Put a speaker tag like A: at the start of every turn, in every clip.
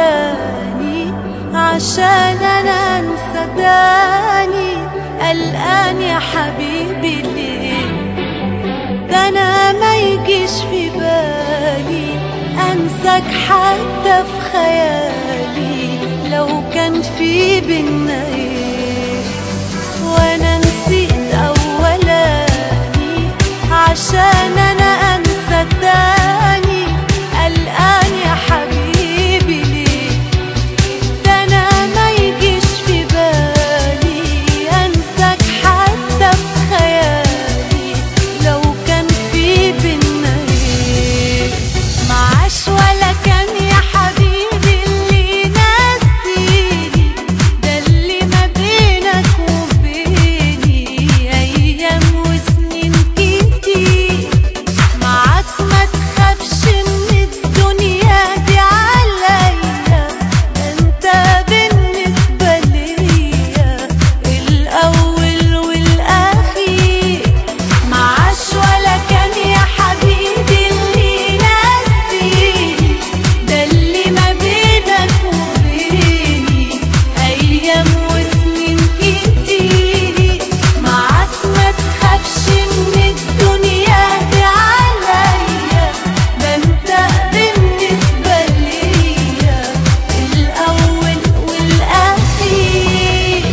A: أولاني عشان أنا أنسى تاني قلقان يا حبيبي ليه ده أنا ما يجيش في بالي أنساك حتى في خيالي لو كان في بينا إيه وأنا نسيت أولاني عشان أنا أنسى تاني قلقان يا حبيبي ليه ده أنا ما يجيش في بالي أنساك حتى في خيالي لو كان في بينا إيه معاش ولا كان يا حبيبي اللي نسيني ده اللي ما بينك وبيني أيام وسنين كتير معاك ما تخافش من الدنيا دي عليا ده انت بالنسبة ليا الأول والأخير معاش ولا كان يا حبيبي اللي نسيني ده اللي ما بينك وبيني أيام وسنين كتير معاك ما تخافش من الدنيا دي عليا ده انت بالنسبة ليا الأول والأخير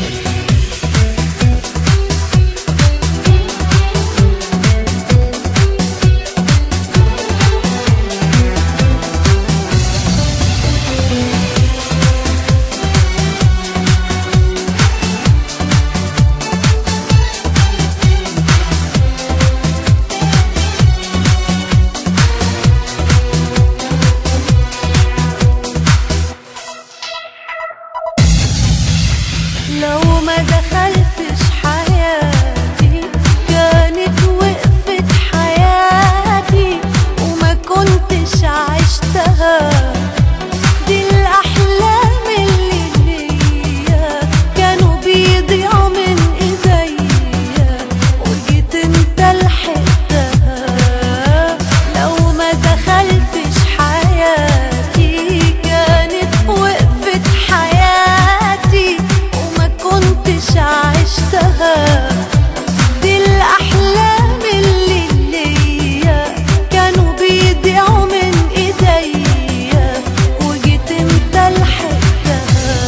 A: لو ما دخلتش حياتي كانت وقفت حياتي وما كنتش عشتها دي الأحلام اللي ليا كانوا بيضيعوا من إيديا وجيت انت لحقتها لو ما دخلتش حياتي كانت وقفت حياتي وما كنتش عشتها دي الأحلام اللي ليا كانوا بيضيعوا من إيديا وجيت انت لحقتها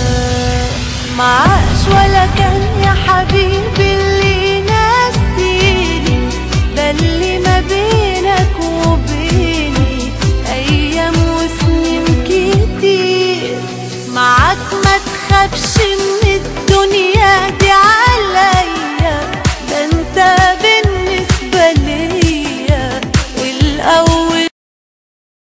A: معاش ولا كان يا حبيبي اللي ناسيني ده اللي ما بينك وبيني أيام وسنين كتير معاك ما تخافش